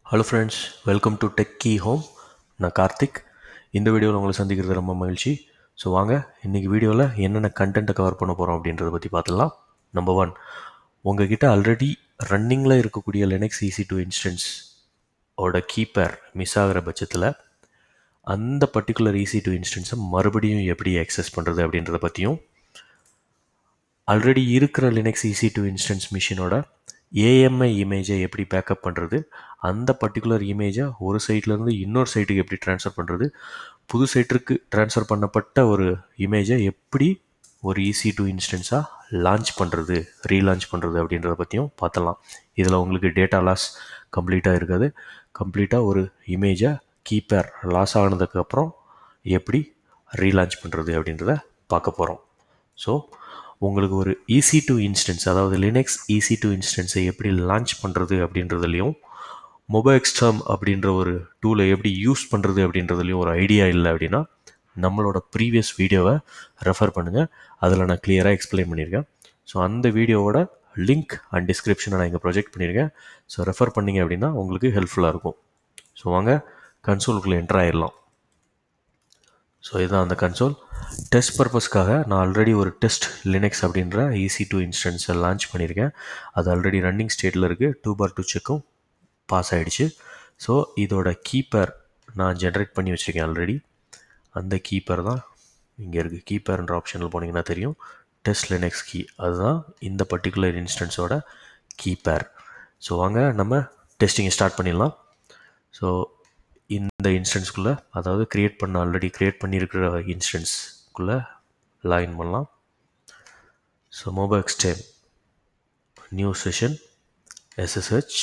hello friends welcome to tech key home நான் கார்த்திக் இந்த வீடியோவில் உங்களை சந்திக்கிறது ரொம்ப மகிழ்ச்சி ஸோ வாங்க இன்றைக்கி வீடியோவில் என்னென்ன கண்டென்ட்டை கவர் பண்ண போகிறோம் அப்படின்றத பற்றி பார்த்துடலாம் நம்பர் ஒன் உங்ககிட்ட ஆல்ரெடி ரன்னிங்கில் இருக்கக்கூடிய லினக்ஸ் ஈசி டூ இன்ஸ்டன்ஸ் ஓட கீப்பர் மிஸ் ஆகிற பட்சத்தில் அந்த பர்டிகுலர் ஈசி டூ இன்ஸ்டன்ஸை மறுபடியும் எப்படி அக்சஸ் பண்ணுறது அப்படின்றத பற்றியும் ஆல்ரெடி இருக்கிற லினக்ஸ் ஈசி டூ இன்ஸ்டன்ஸ் மிஷினோட ஏஎம்ஐ இமேஜை எப்படி பேக்கப் பண்ணுறது அந்த பர்டிகுலர் இமேஜை ஒரு சைட்லேருந்து இன்னொரு சைட்டுக்கு எப்படி ட்ரான்ஸ்ஃபர் பண்ணுறது புது சைட்டிற்கு ட்ரான்ஸ்ஃபர் பண்ணப்பட்ட ஒரு இமேஜை எப்படி ஒரு ஈசி டூ இன்ஸ்டன்ஸாக லான்ச் பண்ணுறது ரீலான்ச் பண்ணுறது அப்படின்றத பற்றியும் பார்த்தலாம் இதில் உங்களுக்கு டேட்டா லாஸ் கம்ப்ளீட்டாக இருக்காது கம்ப்ளீட்டாக ஒரு இமேஜை கீப்பர் லாஸ் ஆனதுக்கப்புறம் எப்படி ரீலான்ச் பண்ணுறது அப்படின்றத பார்க்க போகிறோம் ஸோ உங்களுக்கு ஒரு ஈசி டூ இன்ஸ்டன்ஸ் அதாவது லினக்ஸ் ஈசி டூ இன்ஸ்டன்ஸை எப்படி லான்ச் பண்ணுறது அப்படின்றதுலையும் மொபைல் அப்படின்ற ஒரு டூலை எப்படி யூஸ் பண்ணுறது அப்படின்றதுலையும் ஒரு ஐடியா இல்லை அப்படின்னா நம்மளோட ப்ரீவியஸ் வீடியோவை ரெஃபர் பண்ணுங்கள் அதில் நான் கிளியராக எக்ஸ்பிளைன் பண்ணியிருக்கேன் ஸோ அந்த வீடியோவோட லிங்க் அண்ட் டிஸ்கிரிப்ஷனை நான் இங்கே ப்ரொஜெக்ட் பண்ணியிருக்கேன் ஸோ ரெஃபர் பண்ணிங்க அப்படின்னா உங்களுக்கு ஹெல்ப்ஃபுல்லாக இருக்கும் ஸோ வாங்க கன்சோலுக்குள்ளே என்டர் ஆயிடலாம் ஸோ இதுதான் அந்த கன்சோல் டெஸ்ட் பர்பஸ்க்காக நான் ஆல்ரெடி ஒரு டெஸ்ட் லினக்ஸ் அப்படின்ற ஈசி டூ இன்ஸ்டன்ஸை லான்ச் பண்ணியிருக்கேன் அது ஆல்ரெடி ரன்னிங் ஸ்டேட்டில் இருக்குது டூ பார் டூ செக்கும் பாஸ் ஆகிடுச்சு ஸோ இதோட கீப்பர் நான் ஜென்ரேட் பண்ணி வச்சுருக்கேன் ஆல்ரெடி அந்த கீப்பர் தான் இங்கே இருக்குது கீப்பர்ன்ற ஆப்ஷனில் போனீங்கன்னா தெரியும் டெஸ்ட் லினக்ஸ் கீ அதுதான் இந்த பர்டிகுலர் இன்ஸ்டன்ஸோட கீப்பர் ஸோ வாங்க நம்ம டெஸ்டிங்கை ஸ்டார்ட் பண்ணிடலாம் ஸோ இந்த இன்ஸ்டன்ஸ்குள்ளே அதாவது க்ரியேட் பண்ண ஆல்ரெடி க்ரியேட் பண்ணியிருக்கிற இன்ஸ்டன்ஸ்குள்ளே லாகின் பண்ணலாம் so MobaXterm new session SSH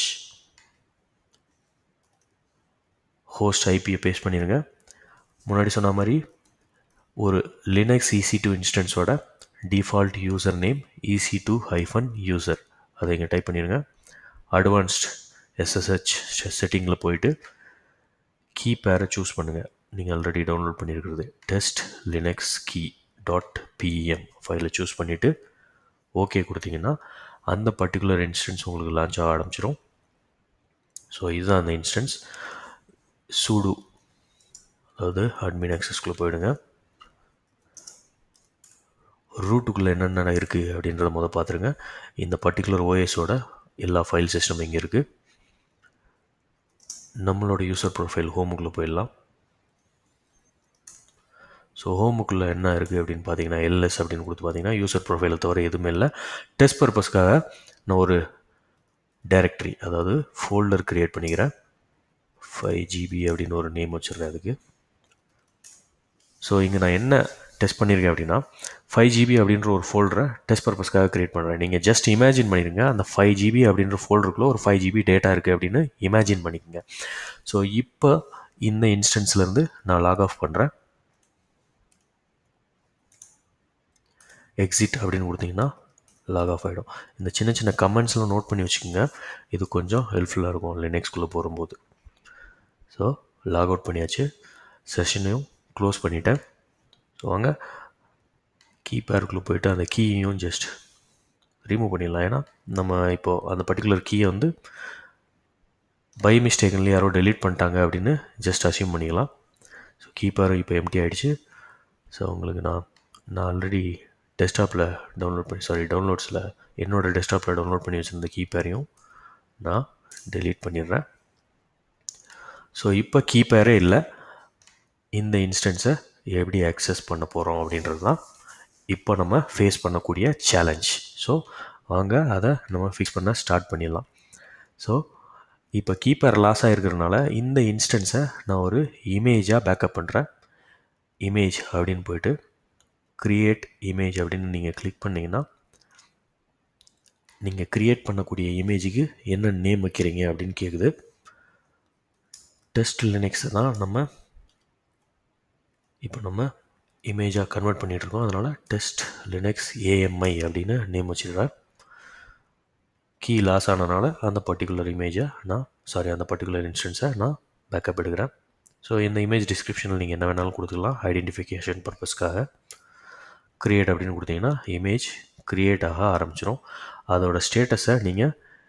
host ஐபியை பேஸ்ட் பண்ணிடுங்க முன்னாடி சொன்ன மாதிரி ஒரு லினக்ஸ் ஈசி டூ இன்ஸ்டன்ஸோட default user name EC two hyphen user அதை இங்கே டைப் பண்ணிடுங்க அட்வான்ஸ்ட் எஸ்எஸ்ஹெச் செட்டிங்கில் போயிட்டு கீ பேரை சூஸ் பண்ணுங்கள் நீங்கள் ஆல்ரெடி டவுன்லோட் பண்ணியிருக்கிறது test Linux key dot PM ஃபைலை சூஸ் பண்ணிவிட்டு ஓகே கொடுத்தீங்கன்னா அந்த பர்டிகுலர் இன்ஸ்டன்ஸ் உங்களுக்கு லான்ச் ஆக ஆரம்பிச்சிடும் ஸோ இதுதான் அந்த இன்ஸ்டன்ஸ் சூடு அதாவது அட்மின் ஆக்சஸ்குள்ளே போயிடுங்க ரூட்டுக்குள்ளே என்னென்ன இருக்குது அப்படின்றத முதல் பார்த்துருங்க இந்த பர்டிகுலர் ஓஎஸோட எல்லா ஃபைல் சிஸ்டம் இங்கே இருக்குது நம்மளோட யூசர் ப்ரொஃபைல் ஹோமுக்குள்ளே போயிடலாம் ஸோ ஹோமுக்குள்ளே என்ன இருக்குது அப்படின்னு பார்த்தீங்கன்னா எல்எஸ் அப்படின்னு கொடுத்து பார்த்தீங்கன்னா யூசர் ப்ரொஃபைலை தவிர எதுவுமே இல்லை டெஸ்ட் பர்பஸ்க்காக நான் ஒரு டைரக்டரி அதாவது ஃபோல்டர் க்ரியேட் பண்ணிக்கிறேன் ஃபைவ் ஜிபி அப்படின்னு ஒரு நேம் வச்சுருக்கேன் அதுக்கு ஸோ இங்கே நான் என்ன டெஸ்ட் பண்ணியிருக்கேன் அப்படின்னா ஃபைவ் ஜிபி அப்படின்ற ஒரு ஃபோல்டரை டெஸ்ட் பர்பஸ்க்காக க்ரியேட் பண்ணுறேன் நீங்கள் ஜஸ்ட் இமேஜின் பண்ணிடுங்க அந்த ஃபைவ் ஜிபி அப்படின்ற ஃபோல்டருக்குள்ளே ஒரு ஃபைவ் ஜிபி டேட்டா இருக்குது அப்படின்னு இமேஜின் பண்ணிக்கோங்க ஸோ இப்போ இந்த இன்ஸ்டன்ஸ்லேருந்து நான் லாக் ஆஃப் பண்ணுறேன் எக்ஸிட் அப்படின்னு கொடுத்தீங்கன்னா லாக் ஆஃப் ஆகிடும் இந்த சின்ன சின்ன கமெண்ட்ஸ்லாம் நோட் பண்ணி வச்சுக்கோங்க இது கொஞ்சம் ஹெல்ப்ஃபுல்லாக இருக்கும் லினக்ஸ்குள்ளே போகும்போது ஸோ லாக் அவுட் பண்ணியாச்சு செஷனையும் க்ளோஸ் பண்ணிட்டேன் ஸோ வாங்க கீபேருக்குள்ளே போயிட்டு அந்த கீயையும் ஜஸ்ட் ரிமூவ் பண்ணிடலாம் ஏன்னா நம்ம இப்போது அந்த பர்டிகுலர் கீயை வந்து பை மிஸ்டேக்ல யாரோ டெலீட் பண்ணிட்டாங்க அப்படின்னு ஜஸ்ட் அசியூம் பண்ணிக்கலாம் ஸோ கீப்பர் இப்போ எம்டி ஆகிடுச்சு ஸோ உங்களுக்கு நான் நான் ஆல்ரெடி டெஸ்க்டாப்பில் டவுன்லோட் பண்ணி சாரி டவுன்லோட்ஸில் என்னோடய டெஸ்க்டாப்பில் டவுன்லோட் பண்ணி வச்சுருந்த கீப்பேரையும் நான் டெலீட் பண்ணிடுறேன் ஸோ இப்போ கீப்பேரே இல்லை இந்த இன்ஸ்டன்ஸை எப்படி அக்சஸ் பண்ண போகிறோம் அப்படின்றது தான் இப்போ நம்ம ஃபேஸ் பண்ணக்கூடிய சேலஞ்ச் ஸோ வாங்க அதை நம்ம ஃபிக்ஸ் பண்ண ஸ்டார்ட் பண்ணிடலாம் ஸோ இப்போ கீப்பர் லாஸ் ஆகிருக்கிறதுனால இந்த இன்ஸ்டன்ஸை நான் ஒரு இமேஜாக பேக்கப் பண்ணுறேன் இமேஜ் அப்படின்னு போயிட்டு க்ரியேட் இமேஜ் அப்படின்னு நீங்கள் கிளிக் பண்ணிங்கன்னா நீங்கள் க்ரியேட் பண்ணக்கூடிய இமேஜுக்கு என்ன நேம் வைக்கிறீங்க அப்படின்னு கேட்குது டெஸ்ட் லினக்ஸ் தான் நம்ம இப்போ நம்ம இமேஜாக கன்வெர்ட் பண்ணிகிட்ருக்கோம் அதனால் டெஸ்ட் லினக்ஸ் ஏஎம்ஐ அப்படின்னு நேம் வச்சுருக்கேன் கீ லாஸ் ஆனதுனால அந்த பர்டிகுலர் இமேஜை நான் சாரி அந்த பர்டிகுலர் இன்ஸ்டன்ஸை நான் பேக்கப் எடுக்கிறேன் ஸோ இந்த இமேஜ் டிஸ்கிரிப்ஷனில் நீங்கள் என்ன வேணாலும் கொடுத்துக்கலாம் ஐடென்டிஃபிகேஷன் பர்பஸ்க்காக க்ரியேட் அப்படின்னு கொடுத்தீங்கன்னா இமேஜ் க்ரியேட் ஆக ஆரம்பிச்சிடும் அதோட ஸ்டேட்டஸை நீங்கள்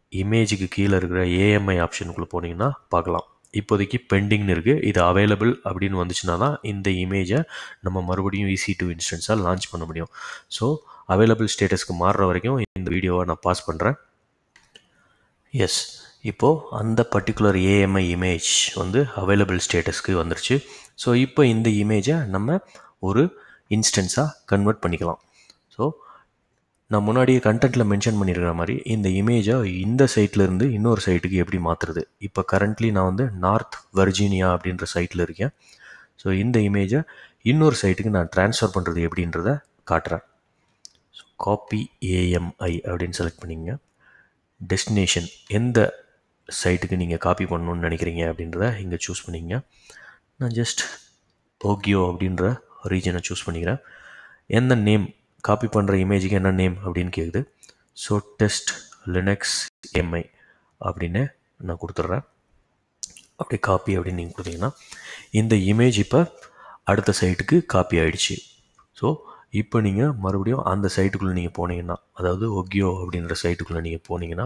இமேஜுக்கு கீழே இருக்கிற ஏஎம்ஐ ஆப்ஷனுக்குள்ளே போனீங்கன்னா பார்க்கலாம் இப்போதைக்கு பெண்டிங்னு இருக்குது இது அவைலபிள் அப்படின்னு வந்துச்சுன்னா தான் இந்த இமேஜை நம்ம மறுபடியும் ஈஸி டூ இன்ஸ்டன்ஸாக லான்ச் பண்ண முடியும் ஸோ அவைலபிள் ஸ்டேட்டஸ்க்கு மாறுற வரைக்கும் இந்த வீடியோவை நான் பாஸ் பண்ணுறேன் எஸ் இப்போது அந்த பர்டிகுலர் ஏஎம்ஐ இமேஜ் வந்து அவைலபிள் ஸ்டேட்டஸ்க்கு வந்துருச்சு ஸோ இப்போ இந்த இமேஜை நம்ம ஒரு இன்ஸ்டன்ஸாக கன்வெர்ட் பண்ணிக்கலாம் ஸோ நான் முன்னாடியே கண்டென்ட்டில் மென்ஷன் பண்ணியிருக்கிற மாதிரி இந்த இமேஜை இந்த சைட்லேருந்து இன்னொரு சைட்டுக்கு எப்படி மாற்றுறது இப்போ கரண்ட்லி நான் வந்து நார்த் வர்ஜீனியா அப்படின்ற சைட்டில் இருக்கேன் ஸோ இந்த இமேஜை இன்னொரு சைட்டுக்கு நான் ட்ரான்ஸ்ஃபர் பண்ணுறது எப்படின்றத காட்டுறேன் ஸோ காப்பி ஏஎம்ஐ அப்படின்னு செலக்ட் பண்ணிங்க டெஸ்டினேஷன் எந்த சைட்டுக்கு நீங்கள் காப்பி பண்ணணுன்னு நினைக்கிறீங்க அப்படின்றத இங்கே சூஸ் பண்ணிங்க நான் ஜஸ்ட் ஓகியோ அப்படின்ற ரீஜனை சூஸ் பண்ணிக்கிறேன் எந்த நேம் காப்பி பண்ணுற இமேஜுக்கு என்ன நேம் அப்படின்னு கேட்குது ஸோ டெஸ்ட் லினக்ஸ் எம்ஐ அப்படின்னு நான் கொடுத்துட்றேன் அப்படி காப்பி அப்படின்னு நீங்கள் கொடுத்தீங்கன்னா இந்த இமேஜ் இப்போ அடுத்த சைட்டுக்கு காப்பி ஆகிடுச்சு ஸோ இப்போ நீங்கள் மறுபடியும் அந்த சைட்டுக்குள்ளே நீங்கள் போனீங்கன்னா அதாவது ஒகியோ அப்படின்ற சைட்டுக்குள்ளே நீங்கள் போனீங்கன்னா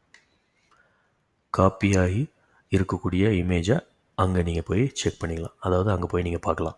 காப்பி ஆகி இருக்கக்கூடிய இமேஜை அங்கே நீங்கள் போய் செக் பண்ணிக்கலாம் அதாவது அங்கே போய் நீங்கள் பார்க்கலாம்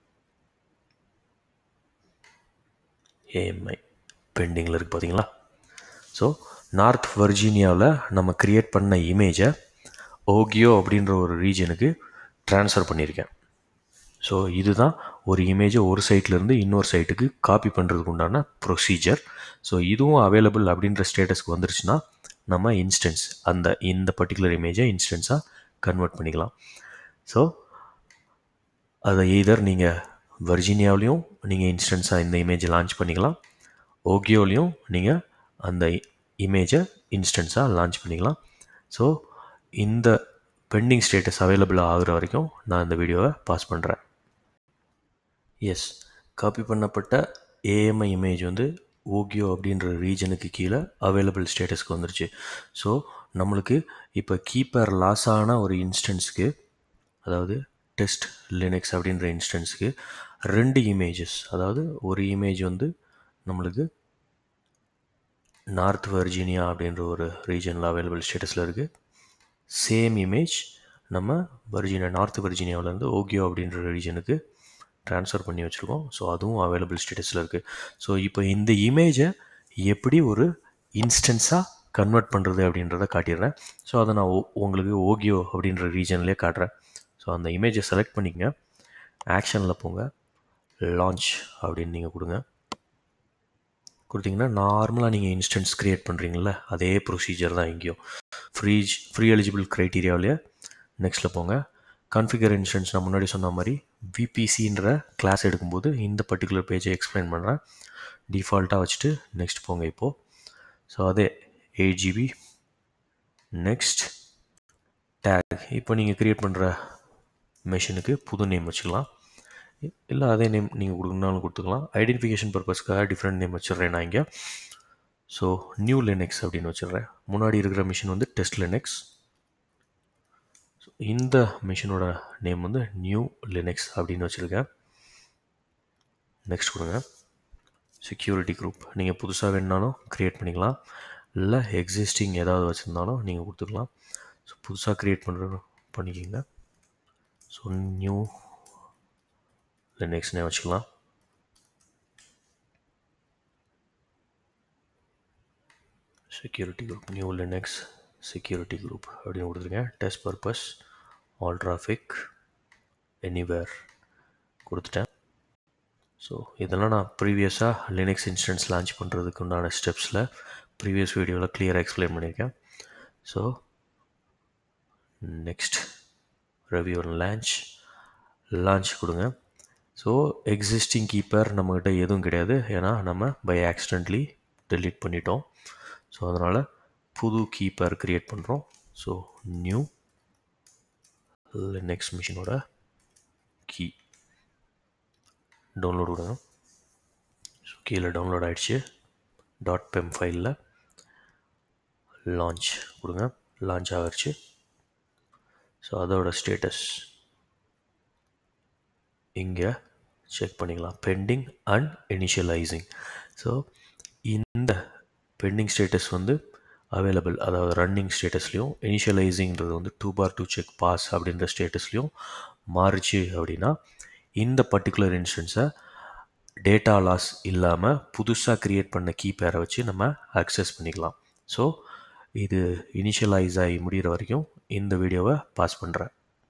ஏஎம்ஐ பெண்டிங்கில் இருக்குது பார்த்தீங்களா ஸோ நார்த் வர்ஜீனியாவில் நம்ம க்ரியேட் பண்ண இமேஜை ஓகியோ அப்படின்ற ஒரு ரீஜனுக்கு ட்ரான்ஸ்ஃபர் பண்ணியிருக்கேன் ஸோ இதுதான் ஒரு இமேஜை ஒரு சைட்லேருந்து இன்னொரு சைட்டுக்கு காப்பி பண்ணுறதுக்கு உண்டான ப்ரொசீஜர் ஸோ இதுவும் அவைலபிள் அப்படின்ற ஸ்டேட்டஸ்க்கு வந்துருச்சுன்னா நம்ம இன்ஸ்டன்ஸ் அந்த இந்த பர்டிகுலர் இமேஜை இன்ஸ்டன்ஸாக கன்வெர்ட் பண்ணிக்கலாம் ஸோ அதை எய்தர் நீங்கள் வர்ஜீனியாவிலையும் நீங்கள் இன்ஸ்டன்ஸாக இந்த இமேஜை லான்ச் பண்ணிக்கலாம் ஓகியோலையும் நீங்கள் அந்த இமேஜை இன்ஸ்டன்ஸாக லான்ச் பண்ணிக்கலாம் ஸோ இந்த பெண்டிங் ஸ்டேட்டஸ் அவைலபிள் ஆகிற வரைக்கும் நான் இந்த வீடியோவை பாஸ் பண்ணுறேன் எஸ் காப்பி பண்ணப்பட்ட ஏஎம்ஐ இமேஜ் வந்து ஓகியோ அப்படின்ற ரீஜனுக்கு கீழே அவைலபிள் ஸ்டேட்டஸ்க்கு வந்துருச்சு ஸோ நம்மளுக்கு இப்போ கீப்பர் லாஸ் ஆன ஒரு இன்ஸ்டன்ஸுக்கு அதாவது டெஸ்ட் லினக்ஸ் அப்படின்ற இன்ஸ்டன்ஸுக்கு ரெண்டு இமேஜஸ் அதாவது ஒரு இமேஜ் வந்து நம்மளுக்கு நார்த் வர்ஜீனியா அப்படின்ற ஒரு ரீஜனில் அவைலபிள் ஸ்டேட்டஸில் இருக்குது சேம் இமேஜ் நம்ம வர்ஜீனியா நார்த் வர்ஜீனியாவிலேருந்து ஓகியோ அப்படின்ற ரீஜனுக்கு ட்ரான்ஸ்ஃபர் பண்ணி வச்சுருக்கோம் ஸோ அதுவும் அவைலபிள் ஸ்டேட்டஸில் இருக்குது ஸோ இப்போ இந்த இமேஜை எப்படி ஒரு இன்ஸ்டன்ஸாக கன்வெர்ட் பண்ணுறது அப்படின்றத காட்டிடுறேன் ஸோ அதை நான் உங்களுக்கு ஓகியோ அப்படின்ற ரீஜன்லேயே காட்டுறேன் ஸோ அந்த இமேஜை செலக்ட் பண்ணிக்கங்க ஆக்ஷனில் போங்க லான்ச் அப்படின்னு நீங்கள் கொடுங்க கொடுத்தீங்கன்னா நார்மலாக நீங்கள் இன்ஸ்டன்ஸ் க்ரியேட் பண்ணுறீங்கள அதே ப்ரொசீஜர் தான் இங்கேயும் ஃப்ரீ ஃப்ரீ எலிஜிபிள் க்ரைட்டீரியாவிலேயே நெக்ஸ்ட்டில் போங்க கன்ஃபிகர் இன்ஸ்டன்ஸ் நான் முன்னாடி சொன்ன மாதிரி விபிசின்ற கிளாஸ் எடுக்கும்போது இந்த பர்டிகுலர் பேஜை எக்ஸ்பிளைன் பண்ணுறேன் டிஃபால்ட்டாக வச்சுட்டு நெக்ஸ்ட் போங்க இப்போது ஸோ அதே எயிட் ஜிபி நெக்ஸ்ட் டேக் இப்போ நீங்கள் க்ரியேட் பண்ணுற மெஷினுக்கு புது நேம் வச்சுக்கலாம் இல்லை அதே நேம் நீங்கள் கொடுக்கணுனாலும் கொடுத்துக்கலாம் ஐடென்டிஃபிகேஷன் பர்பஸ்க்காக டிஃப்ரெண்ட் நேம் வச்சிடுறேன் நான் இங்கே ஸோ நியூ லினக்ஸ் அப்படின்னு வச்சிடுறேன் முன்னாடி இருக்கிற மிஷின் வந்து டெஸ்ட் லினக்ஸ் இந்த மிஷினோட நேம் வந்து நியூ லினக்ஸ் அப்படின்னு வச்சுருக்கேன் நெக்ஸ்ட் கொடுங்க செக்யூரிட்டி குரூப் நீங்கள் புதுசாக வேணுனாலும் க்ரியேட் பண்ணிக்கலாம் இல்லை எக்ஸிஸ்டிங் ஏதாவது வச்சுருந்தாலும் நீங்கள் கொடுத்துக்கலாம் ஸோ புதுசாக க்ரியேட் பண்ணுற பண்ணிக்கிங்க ஸோ நியூ லினக்ஸ்னே வச்சுக்கலாம் security group new Linux security group அப்படின்னு கொடுத்துருக்கேன் test purpose all traffic anywhere கொடுத்துட்டேன் ஸோ இதெல்லாம் நான் ப்ரீவியஸாக லினக்ஸ் இன்ஸ்டன்ஸ் லான்ச் பண்ணுறதுக்கு உண்டான ஸ்டெப்ஸில் ப்ரீவியஸ் வீடியோவில் கிளியராக எக்ஸ்பிளைன் பண்ணியிருக்கேன் so next review launch launch கொடுங்க ஸோ எக்ஸிஸ்டிங் கீப்பர் நம்மக்கிட்ட எதுவும் கிடையாது ஏன்னா நம்ம பை ஆக்சிடென்ட்லி டெலீட் பண்ணிட்டோம் ஸோ அதனால் புது கீப்பர் க்ரியேட் பண்ணுறோம் ஸோ நியூ நெக்ஸ்ட் மிஷினோட கீ டவுன்லோட் கொடுங்க ஸோ கீழே டவுன்லோட் ஆகிடுச்சு டாட் பெம் ஃபைலில் லான்ச் கொடுங்க லான்ச் ஆகிடுச்சு ஸோ அதோட ஸ்டேட்டஸ் இங்கே செக் பண்ணிக்கலாம் பெண்டிங் அண்ட் இனிஷியலைசிங் ஸோ இந்த பெண்டிங் ஸ்டேட்டஸ் வந்து அவைலபிள் அதாவது ரன்னிங் ஸ்டேட்டஸ்லையும் இனிஷியலைசிங்கிறது வந்து two bar two check pass அப்படின்ற ஸ்டேட்டஸ்லையும் மாறுச்சு அப்படின்னா இந்த பர்டிகுலர் இன்ஸ்டன்ஸை டேட்டா லாஸ் இல்லாமல் புதுசாக க்ரியேட் பண்ண கீ பேரை வச்சு நம்ம அக்சஸ் பண்ணிக்கலாம் ஸோ இது இனிஷியலைஸ் ஆகி முடிகிற வரைக்கும் இந்த வீடியோவை பாஸ் பண்ணுறேன்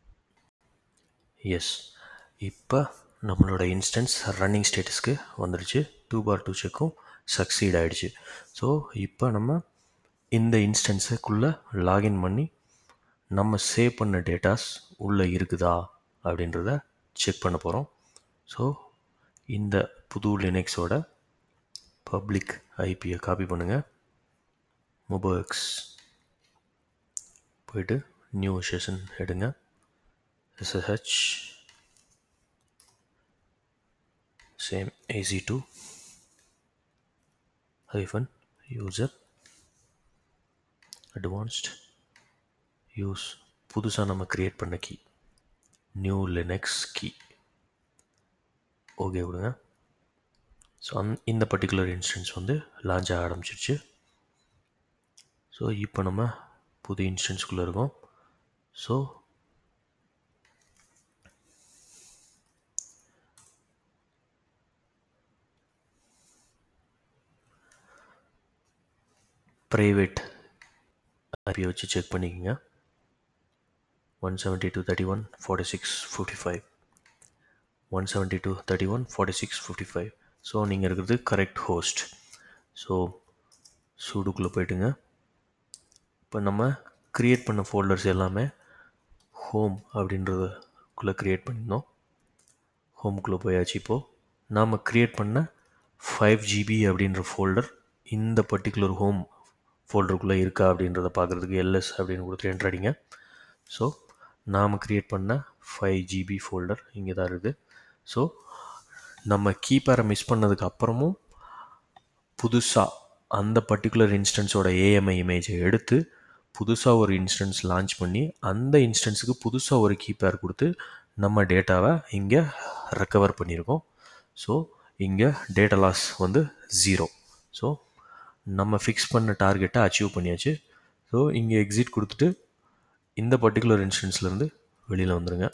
எஸ் இப்போ நம்மளோட இன்ஸ்டன்ஸ் ரன்னிங் ஸ்டேட்டஸ்க்கு வந்துடுச்சு டூ பார் டூ செக்கும் சக்சீட் ஆகிடுச்சு ஸோ இப்போ நம்ம இந்த இன்ஸ்டன்ஸுக்குள்ளே லாகின் பண்ணி நம்ம சேவ் பண்ண டேட்டாஸ் உள்ளே இருக்குதா அப்படின்றத செக் பண்ண போகிறோம் ஸோ இந்த புது லினக்ஸோட பப்ளிக் ஐபியை காப்பி பண்ணுங்கள் மொபைல்ஸ் போயிட்டு நியூ செஷன் எடுங்க SSH same EC two hyphen user advanced use புதுசாக நம்ம க்ரியேட் பண்ண key new Linux key okay விடுங்க ஸோ அந் இந்த பர்டிகுலர் இன்ஸ்டன்ஸ் வந்து லான்ச் ஆக ஆரம்பிச்சிருச்சு ஸோ இப்போ நம்ம புது இன்ஸ்டன்ஸ்குள்ளே இருக்கோம் ஸோ ப்ரைவேட் ஐபியை வச்சு செக் பண்ணிக்கோங்க one seventy two thirty one forty six fifty five one seventy two thirty one forty six fifty five so நீங்கள் இருக்கிறது கரெக்ட் ஹோஸ்ட் ஸோ சூடுக்குள்ளே போயிட்டுங்க இப்போ நம்ம க்ரியேட் பண்ண ஃபோல்டர்ஸ் எல்லாமே ஹோம் அப்படின்றதுக்குள்ளே க்ரியேட் பண்ணியிருந்தோம் ஹோம்குள்ளே போயாச்சு இப்போது நாம் க்ரியேட் பண்ண ஃபைவ் ஜிபி அப்படின்ற ஃபோல்டர் இந்த பர்டிகுலர் ஹோம் ஃபோல்டருக்குள்ளே இருக்கா அப்படின்றத பார்க்குறதுக்கு எல்எஸ் அப்படின்னு கொடுத்து என்ட்ரு அடிங்க ஸோ நாம் க்ரியேட் பண்ண ஃபைவ் ஜிபி ஃபோல்டர் இங்கே தான் இருக்குது ஸோ நம்ம கீப்பரை மிஸ் பண்ணதுக்கு அப்புறமும் புதுசாக அந்த பர்டிகுலர் இன்ஸ்டன்ஸோட ஏஎம்ஐ இமேஜை எடுத்து புதுசாக ஒரு இன்ஸ்டன்ஸ் லான்ச் பண்ணி அந்த இன்ஸ்டன்ஸுக்கு புதுசாக ஒரு கீப்பேர் கொடுத்து நம்ம டேட்டாவை இங்கே ரெக்கவர் பண்ணியிருக்கோம் ஸோ இங்கே டேட்டா லாஸ் வந்து ஜீரோ ஸோ நம்ம ஃபிக்ஸ் பண்ண டார்கெட்டை அச்சீவ் பண்ணியாச்சு ஸோ இங்கே எக்ஸிட் கொடுத்துட்டு இந்த பர்டிகுலர் இன்ஸ்டன்ஸ்லேருந்து வெளியில் வந்துடுங்க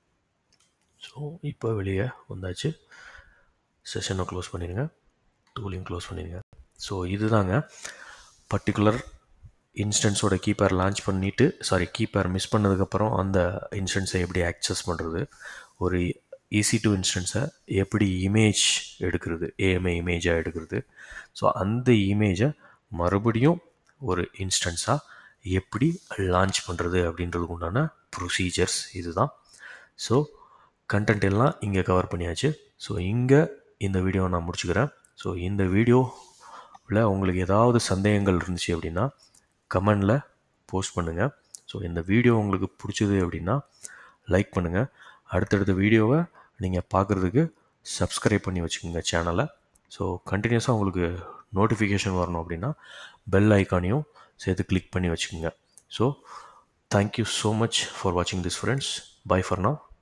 ஸோ இப்போ வெளியே வந்தாச்சு செஷனை க்ளோஸ் பண்ணிடுங்க டூலையும் க்ளோஸ் பண்ணிடுங்க ஸோ இதுதாங்க பர்டிகுலர் இன்ஸ்டன்ஸோட கீப்பர் லான்ச் பண்ணிவிட்டு சாரி கீப்பர் மிஸ் பண்ணதுக்கப்புறம் அந்த இன்ஸ்டன்ஸை எப்படி ஆக்சஸ் பண்ணுறது ஒரு ஈசி டூ இன்ஸ்டன்ஸை எப்படி இமேஜ் எடுக்கிறது ஏஎம்ஐ இமேஜாக எடுக்கிறது ஸோ அந்த இமேஜை மறுபடியும் ஒரு இன்ஸ்டன்ஸாக எப்படி லான்ச் பண்ணுறது அப்படின்றதுக்கு உண்டான ப்ரொசீஜர்ஸ் இதுதான் ஸோ கண்டென்ட் எல்லாம் இங்கே கவர் பண்ணியாச்சு ஸோ இங்கே இந்த வீடியோவை நான் முடிச்சுக்கிறேன் ஸோ இந்த வீடியோவில் உங்களுக்கு ஏதாவது சந்தேகங்கள் இருந்துச்சு அப்படின்னா கமெண்டில் போஸ்ட் பண்ணுங்கள் ஸோ இந்த வீடியோ உங்களுக்கு பிடிச்சது அப்படின்னா லைக் பண்ணுங்கள் அடுத்தடுத்த வீடியோவை நீங்கள் பார்க்குறதுக்கு சப்ஸ்கிரைப் பண்ணி வச்சுக்கோங்க சேனலை ஸோ கண்டினியூஸாக உங்களுக்கு நோட்டிஃபிகேஷன் வரணும் அப்படின்னா பெல் ஐக்கானையும் சேர்த்து கிளிக் பண்ணி வச்சுக்கோங்க so thank you so much for வாட்சிங் this friends bye for now